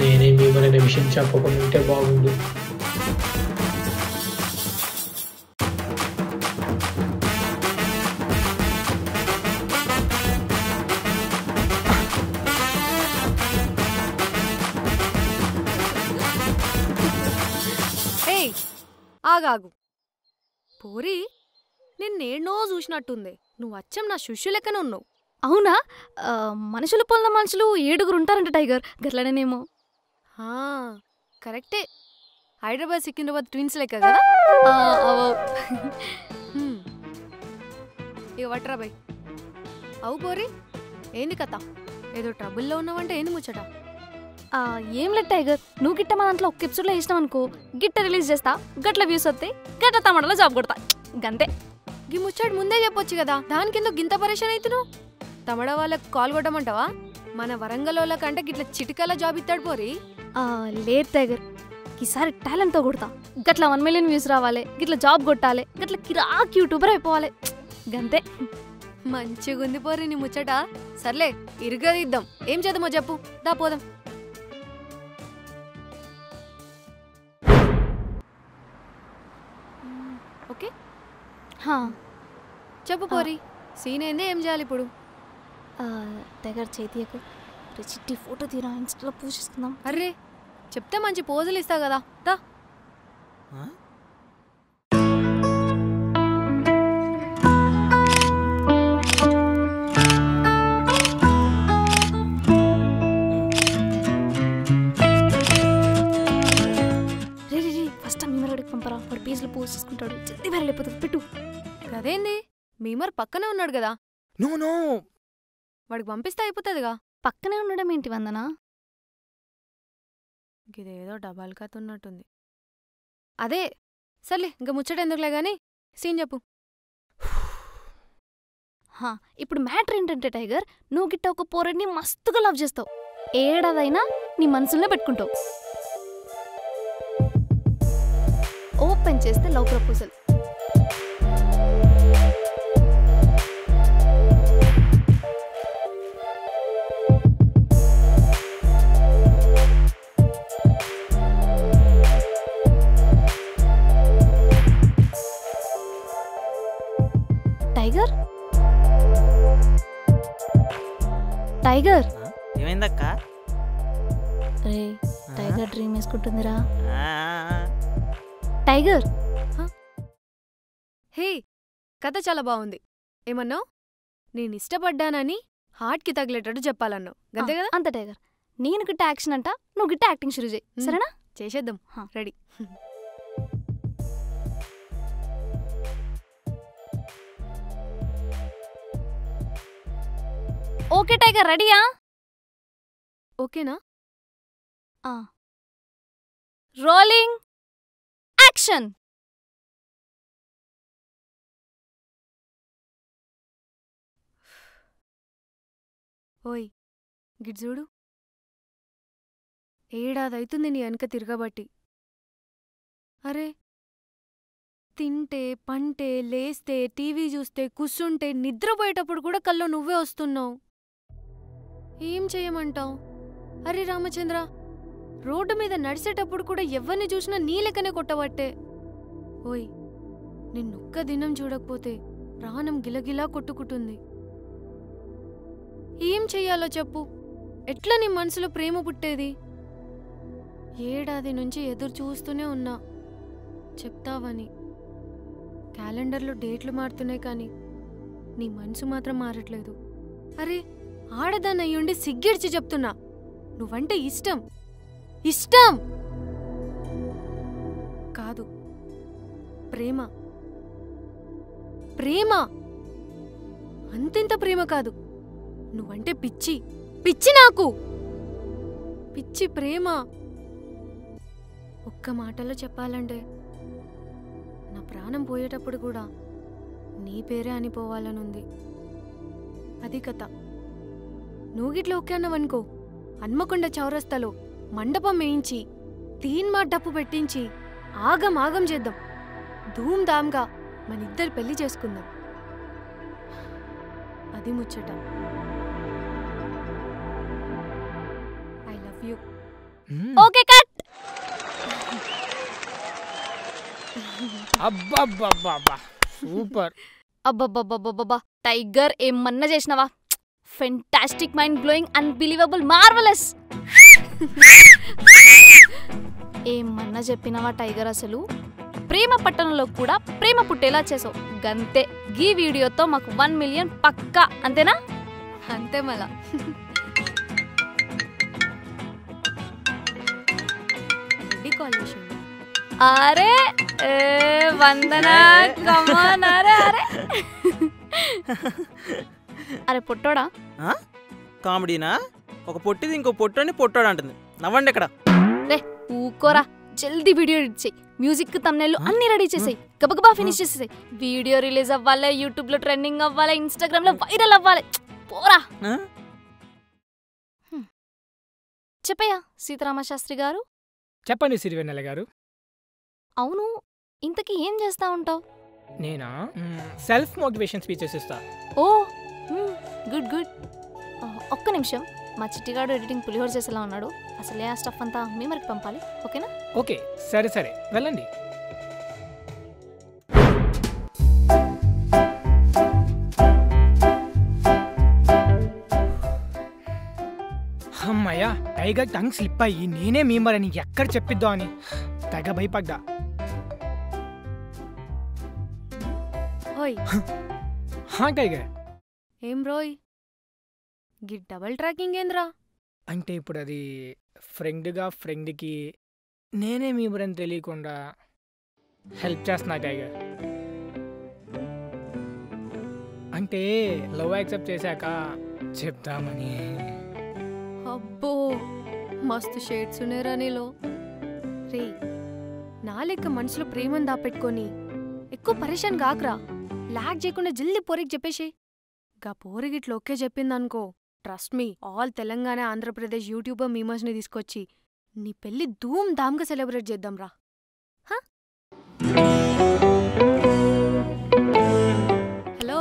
నేనే మీమర్ అనే విషయం చెప్పకుండా ఉంటే బాగుండు హే ఆగాగు పోరి నిన్నేడనో చూసినట్టుంది నువ్వు అచ్చం నా శిష్యు లెక్కనే ఉన్నావు అవునా ఆ, మనుషులు పొన్న మనుషులు ఏడుగురు ఉంటారంట టైగర్ గట్లనేమో ఆ, కరెక్టే హైదరాబాద్ సికింద్రాబాద్ ట్విన్స్ లెక్క కదా ఆ, అవు. హ్మ్. ఇక వట్రా బై అవు పోరి ఏంది కథ ఏదో ట్రబుల్లో ఉన్నావంటే ఏంది ముచ్చట ఆ, ఏం లేదు టైగర్ నువ్వు గిట్ట మా దాంట్లో ఒక్క ఎపిసోడ్లో వేసినావు అనుకో గిట్ట రిలీజ్ చేస్తా గట్ల వ్యూస్ వస్తాయి గట్ల తమిళలో జాబ్ కొడతా గంతే గీ ముచ్చట ముందే చెప్పొచ్చు కదా దానికి ఎందుకు గింత పరేషన్ అవుతున్నావు తమడ వాళ్ళకి కాల్ కొట్టమంటావా మన వరంగల్ వాళ్ళకంటే గిట్ల చిటికల జాబ్ ఇస్తాడు పోరి ఆ, లేదు టైగర్ ఈసారి టాలెంట్తో కొడతా గట్ల వన్ మిలియన్ వ్యూస్ రావాలి గిట్ల జాబ్ కొట్టాలి గట్ల కిరాక్ యూట్యూబర్ అయిపోవాలి గంతే మంచిగుంది పోరి నీ ముచ్చట సర్లే ఇరుగదిద్దాం ఏం చేద్దామో చెప్పు దా పోదాం ఓకే హా, చెప్పు పోరి సీన్ ఏంది ఏం చేయాలి ఇప్పుడు ఆ, టైగర్ చేతియకు చిట్టి ఫోటో తీరా ఇన్స్టాలో పోస్ట్ చేసుకుందాం అర్రే చెప్తే మంచి పోజులు ఇస్తా కదా దా రే రే రే ఫస్ట్ ఆ మీమరడికి పంపరా వాడు పేజ్లో పోస్ట్ చేసుకుంటాడు జల్దీ వేరే లేకపోతే పెట్టు అదేంది మీమర్ పక్కనే ఉన్నాడు కదా నో నో వాడికి పంపిస్తే అయిపోతుందిగా పక్కనే ఉండడం ఏంటి వందన ఇదేదో డబల్ కథ ఉన్నట్టుంది అదే సర్లే ఇంకా ముచ్చట ఎందుకులే గాని సీన్ చెప్పు హా, ఇప్పుడు మ్యాటర్ ఏంటంటే టైగర్ నువ్వు గిట్ట ఒక పోరడిని మస్తుగా లవ్ చేస్తావు ఏడాదైనా నీ మనసులోనే పెట్టుకుంటావు ఓపెన్ చేస్తే లవ్ ప్రపోజల్ టైగర్ టైగర్ ఏమైందక్క రే టైగర్ డ్రీమ్ వేసుకుంటుందిరా ఆ, టైగర్ హే కథ చాలా బాగుంది ఏమన్నావు నేను ఇష్టపడ్డానని హార్ట్కి తగిలేటట్టు చెప్పాలన్నావు గంతే కదా అంత టైగర్ నేను గిట్ట యాక్షన్ అంట నువ్వు గిట్ట యాక్టింగ్ షురూ చేయి మ్. సరేనా చేసేద్దాం హా. రెడీ ఓకే టైగర్ రెడీయా ఓకేనా రోలింగ్ యాక్షన్ ఓయ్ గిట్ చూడు ఏడాదైతుంది నీ వెనక తిరగబట్టి అరే తింటే పంటే లేస్తే టీవీ చూస్తే కూర్చుంటే నిద్రపోయేటప్పుడు కూడా కల్లో నువ్వే వస్తున్నావు ఏం చేయమంటావు అరే రామచంద్ర రోడ్డు మీద నడిచేటప్పుడు కూడా ఎవరిని చూసినా నీ లెక్కనే కొట్టబట్టే ఓయ్ నిన్నొక్క దినం చూడకపోతే ప్రాణం గిలగిలా కొట్టుకుంటుంది ఏం చెయ్యాలో చెప్పు ఎట్లా నీ మనసులో ప్రేమ పుట్టేది ఏడాది నుంచి ఎదురు చూస్తూనే ఉన్నా చెప్తావని క్యాలెండర్లో డేట్లు మారుతున్నాయి కానీ నీ మనసు మాత్రం మారట్లేదు అరే ఆడదాన్ని అయ్యుండి సిగ్గిడ్చి చెప్తున్నా నువ్వంటే ఇష్టం ఇష్టం కాదు ప్రేమ ప్రేమ అంతింత ప్రేమ కాదు నువ్వంటే పిచ్చి పిచ్చి నాకు పిచ్చి ప్రేమ ఒక్క మాటలో చెప్పాలంటే నా ప్రాణం పోయేటప్పుడు కూడా నీ పేరే అనిపోవాలనుంది అది కథ నువ్వుగిట్లా ఒకే అన్నావనుకో హన్మకొండ చౌరస్తాలో మండపం వేయించి తీన్మా డప్పు పెట్టించి ఆగం ఆగం చేద్దాం ధూమ్ ధామ్గా మనిద్దరు పెళ్లి చేసుకుందాం అది ముచ్చట ఐ లవ్ యూ మ్మ్. ఓకే కట్ అబ్బబ్బబ్బబ్బా సూపర్ అబ్బబ్బబ్బబ్బబ్బా టైగర్ ఏమన్నా చేసినావా fantastic mind blowing unbelievable marvellous ఏమన్నా చెప్పినావా టైగర్ అసలు ప్రేమ పట్టణంలో కూడా ప్రేమ పుట్టేలా చేసావు గంతే గీ వీడియోతో మాకు వన్ మిలియన్ పక్కా అంతేనా అంతే మళ్ళా రెడ్డి కాల్ చేసిండు అరే ఏ, వందన కమాన్ అరే అరే అరే పొట్టోడా కామెడీనా ఒక పొట్టిది ఇంకో పొట్టని పొట్టాడు అంటుంది నవ్వండి ఇక్కడ రే ఊకోరా జల్దీ వీడియో ఎడిట్ చేయి మ్యూజిక్ తమ్నెల్ అన్ని రెడీ చేసేయి గబగబా ఫినిష్ చేసేసాయి వీడియో రిలీజ్ అవ్వాలి యూట్యూబ్ లో ట్రెండింగ్ అవ్వాలి ఇన్స్టాగ్రామ్ లో వైరల్ అవ్వాలి పోరా ఆ? చెప్పయ్యా సీతారామ శాస్త్రి గారు చెప్పండి సిరివెన్నెల గారు అవును ఇంతకీ ఏం చేస్తా ఉంటావు నేనా సెల్ఫ్ మోటివేషన్ స్పీచెస్ ఇస్తా ఓ గుడ్ గుడ్ ఒక్క నిమిషం మా చిట్టిగాడు ఎడిటింగ్ పులిహోర చేసేలా ఉన్నాడు అసలే ఆ స్టఫ్ అంతా మీ మరికి పంపాలి ఓకేనా ఓకే సరే సరే వెళ్ళండి అమ్మయ్యా టైగర్ టంగ్ స్లిప్ అయ్యి నేనే మీమరని ఎక్కడ చెప్పిద్దో అని తెగ భయపడ్డా ఓయ్ హా టైగర్ ఏం రోయ్ గి డబల్ ట్రాకింగ్ ఏంద్రా అంటే ఇప్పుడు అది ఫ్రెండ్గా ఫ్రెండ్కి నేనే మీమరని తెలియకుండా హెల్ప్ చేస్తున్నా టైగర్ అంటే లవ్ యాక్సెప్ట్ చేశాక చెప్దామని అబ్బో మస్తు షేడ్స్ ఉన్నారా నీలో రే నా లెక్క మనసులో ప్రేమను దాపెట్టుకొని ఎక్కువ పరేషాన్ కాకరా లాగ్ చేయకుండా జల్దీ పోరికి చెప్పేసి గా పోరిగిట్లు ఓకే చెప్పిందనుకో trust me all Telangana Andhra Pradesh YouTuber మీమర్స్ని తీసుకొచ్చి నీ పెళ్లి ధూమ్ ధామ్గా సెలబ్రేట్ చేద్దాం రా హలో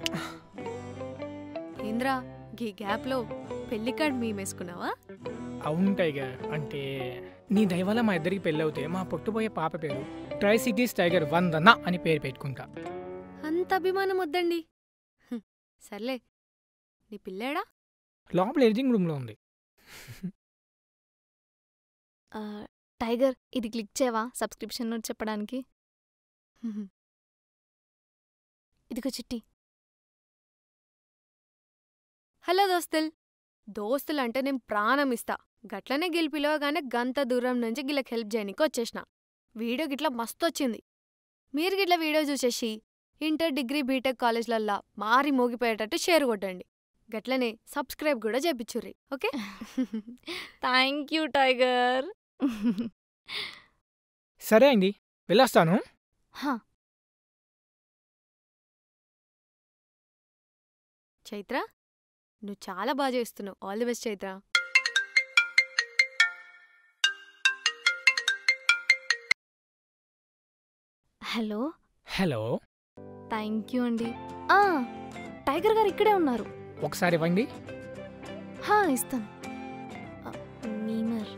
ఏంద్రా గీ గ్యాప్లో పెళ్లి కార్డ్ మేమేసుకున్నావా అవును టైగర్ అంటే నీ దయవల్ల మా ఇద్దరికి పెళ్ళవుతే మా పుట్టబోయే పాప పేరు ట్రై సిటీస్ టైగర్ వందన అని పేరు పెట్టుకుంటా అంత అభిమానం వద్దండి హ్మ్, సర్లే నీ పిల్లేడా లోపల ఎడిటింగ్ రూమ్లో ఉంది ఆ, టైగర్ ఇది క్లిక్ చేయవా సబ్స్క్రిప్షన్ నోట్ చెప్పడానికి హ్మ్, ఇదిగో చిట్టి హలో దోస్తుల్ దోస్తులు అంటే నేను ప్రాణం ఇస్తా గట్లనే గిల్ పిలవగానే గంత దూరం నుంచి గిల్లకి హెల్ప్ చేయనీకి వచ్చేసిన వీడియో గిట్ల మస్తు వచ్చింది మీరు గిట్ల వీడియో చూసేసి ఇంటర్ డిగ్రీ బీటెక్ కాలేజ్లల్లా మారి మోగిపోయేటట్టు షేర్ కొట్టండి గట్లనే సబ్స్క్రైబ్ కూడా చేపిచ్చుర్రి ఓకే థ్యాంక్ యూ టైగర్ సరే అండి వెళ్ళొస్తాను హా, చైత్ర నువ్వు చాలా బాగా చేస్తున్నావు all the best Chaitra hello hello thank you అండి ఆ, టైగర్ గారు ఇక్కడే ఉన్నారు ఒకసారి ఇవ్వండి హా ఇస్తాను ఆ, మీమర్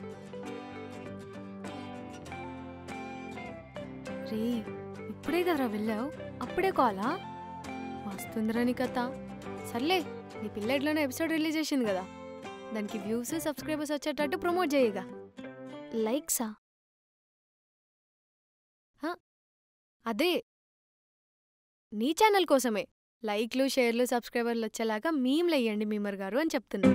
రే ఇప్పుడే కదరా వెళ్ళావు అప్పుడే కాలా వస్తుందిరా నీ కథ సర్లే నీ పిల్ల ఎట్లోనే ఎపిసోడ్ రిలీజ్ చేసింది కదా దానికి వ్యూస్ సబ్స్క్రైబర్స్ వచ్చేటట్టు ప్రమోట్ చేయగా లైక్సా అదే నీ ఛానల్ కోసమే లైక్లు షేర్లు సబ్స్క్రైబర్లు వచ్చేలాగా మీమ్లు వేయండి మీమర్ గారు అని చెప్తున్నా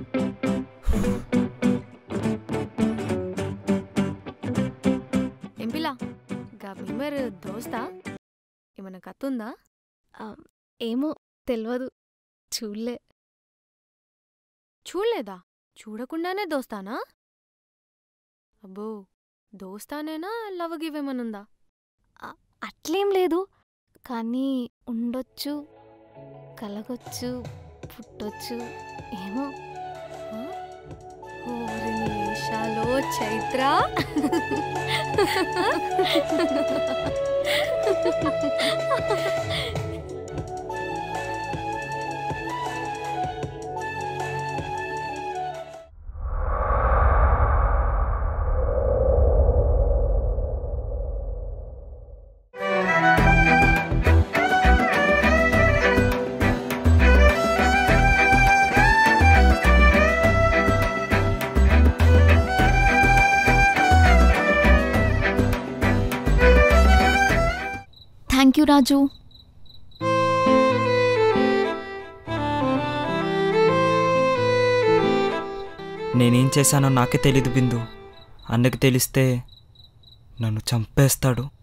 ఎంపిలా గా మీమర్ దోస్తా ఏమన్నా కత్తుందా ఆ, ఏమో తెలియదు చూడలే చూడలేదా చూడకుండానే దోస్తానా అబ్బో దోస్తానేనా లవ్ గివ్ ఏమనుందా అట్లేం లేదు కానీ ఉండొచ్చు కలగొచ్చు పుట్టొచ్చు ఏమో ఆ? ఓరి నీ వేషాలో చైత్ర థ్యాంక్ యూ రాజు నేనేం చేశానో నాకే తెలీదు బిందు అన్నకి తెలిస్తే నన్ను చంపేస్తాడు